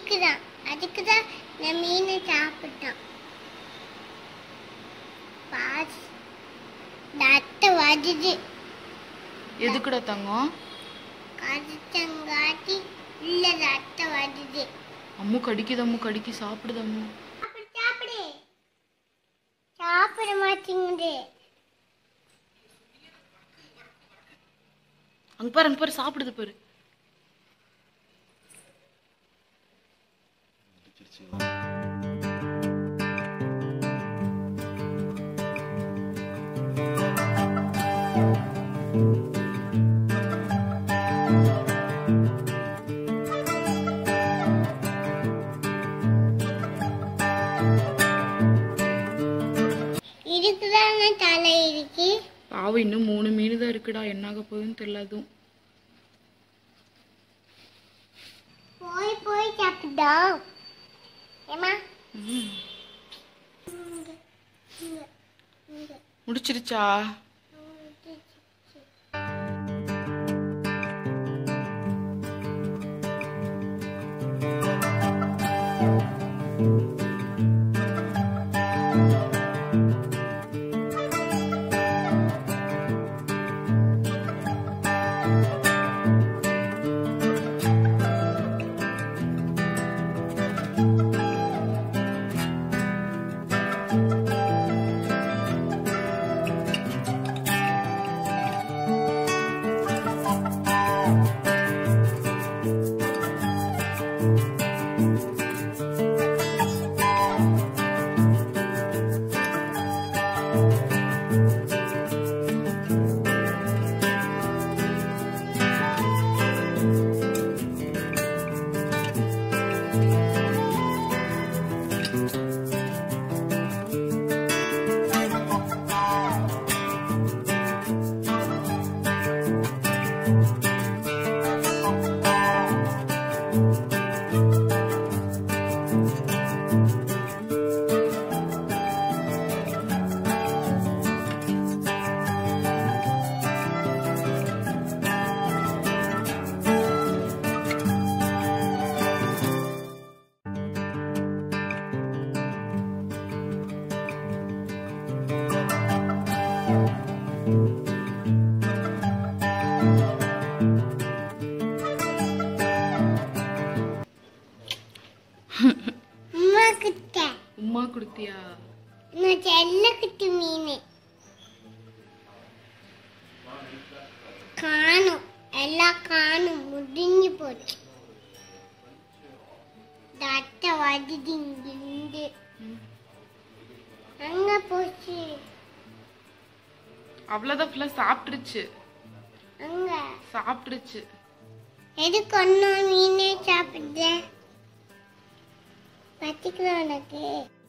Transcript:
அதுக்கு தான் அதுக்கு தான் இந்த மீனை சாப்பிட்டோம் பாஸ் இந்த அத்தை வருது எதுக்குடா தங்கம் கடிச்சங்காட்டி இல்லை இந்த அத்தை வருது அம்மு கடிக்குது அம்மு கடிக்கி சாப்பிடுது அம்மு சாப்பிடு சாப்பிடு சாப்பிட மாட்டேங்குது அங்க பாரு அங்க பாரு சாப்பிடுது பாரு இதுக்குதானே தலை இருக்கு பாவம் இன்னும் மூணு மீன் தான் இருக்குடா என்னாக போகுதுன்னு தெரியல அதுவும் போய் போய் சாப்பிட்டோம் ஏமா ம். முடிச்சிருச்சா அம்மா கிட்ட உமா கொடுத்தியா நான் செல்ல கிட்ட மீன் காணும் எல்லாம் காணும் முடிஞ்சு போச்சு இந்த அத்தை வருது இங்கிருந்து அங்க போச்சு அவ்வளோதான் ஃபுல்லாக சாப்பிட்டுருச்சு அங்க சாப்பிட்டுருச்சு எதுக்கு ஒன்னும் மீனே சாப்பிடுற பத்திக்கலாம் உனக்கு